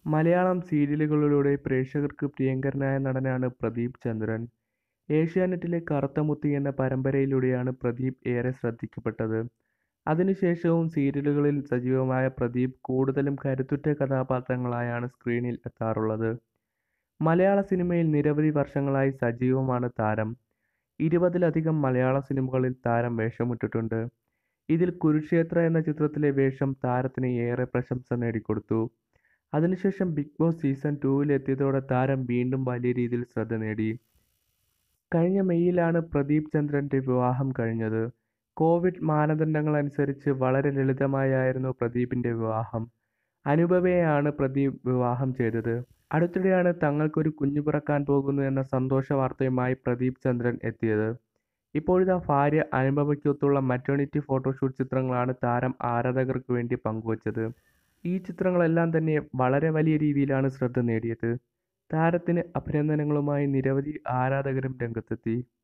മലയാളം സീരിയലുകളിലൂടെ പ്രേക്ഷകർക്ക് പ്രിയങ്കരനായ നടനാണ് പ്രദീപ് ചന്ദ്രൻ. ഏഷ്യാനെറ്റിലെ കറുത്തമുത്ത് എന്ന പരമ്പരയിലൂടെയാണ് പ്രദീപ് ഏറെ ശ്രദ്ധിക്കപ്പെട്ടത്. അതിനുശേഷവും സീരിയലുകളിൽ സജീവമായ പ്രദീപ് കൂടുതലും കരുത്തുറ്റ കഥാപാത്രങ്ങളായാണ് സ്ക്രീനിൽ എത്താറുള്ളത്. മലയാള സിനിമയിൽ നിരവധി വർഷങ്ങളായി സജീവമാണ് താരം. ഇരുപതിലധികം മലയാള സിനിമകളിൽ താരം വേഷമിട്ടിട്ടുണ്ട്. ഇതിൽ കുരുക്ഷേത്ര എന്ന ചിത്രത്തിലെ വേഷം താരത്തിന് ഏറെ പ്രശംസ നേടിക്കൊടുത്തു. അതിനുശേഷം ബിഗ് ബോസ് സീസൺ ടൂവിൽ എത്തിയതോടെ താരം വീണ്ടും വലിയ രീതിയിൽ ശ്രദ്ധ നേടി. കഴിഞ്ഞ മെയ്യിലാണ് പ്രദീപ് ചന്ദ്രന്റെ വിവാഹം കഴിഞ്ഞത്. കോവിഡ് മാനദണ്ഡങ്ങളനുസരിച്ച് വളരെ ലളിതമായായിരുന്നു പ്രദീപിന്റെ വിവാഹം. അനുപമയെയാണ് പ്രദീപ് വിവാഹം ചെയ്തത്. അടുത്തിടെയാണ് തങ്ങൾക്കൊരു കുഞ്ഞ് പിറക്കാൻ പോകുന്നു എന്ന സന്തോഷ വാർത്തയുമായി പ്രദീപ് ചന്ദ്രൻ എത്തിയത്. ഇപ്പോഴിതാ ഭാര്യ അനുപമയ്ക്കൊത്തുള്ള മാറ്റേണിറ്റി ഫോട്ടോഷൂട്ട് ചിത്രങ്ങളാണ് താരം ആരാധകർക്ക് വേണ്ടി പങ്കുവച്ചത്. ഈ ചിത്രങ്ങളെല്ലാം തന്നെ വളരെ വലിയ രീതിയിലാണ് ശ്രദ്ധ നേടിയത്. താരത്തിന് അഭിനന്ദനങ്ങളുമായി നിരവധി ആരാധകരും രംഗത്തെത്തി.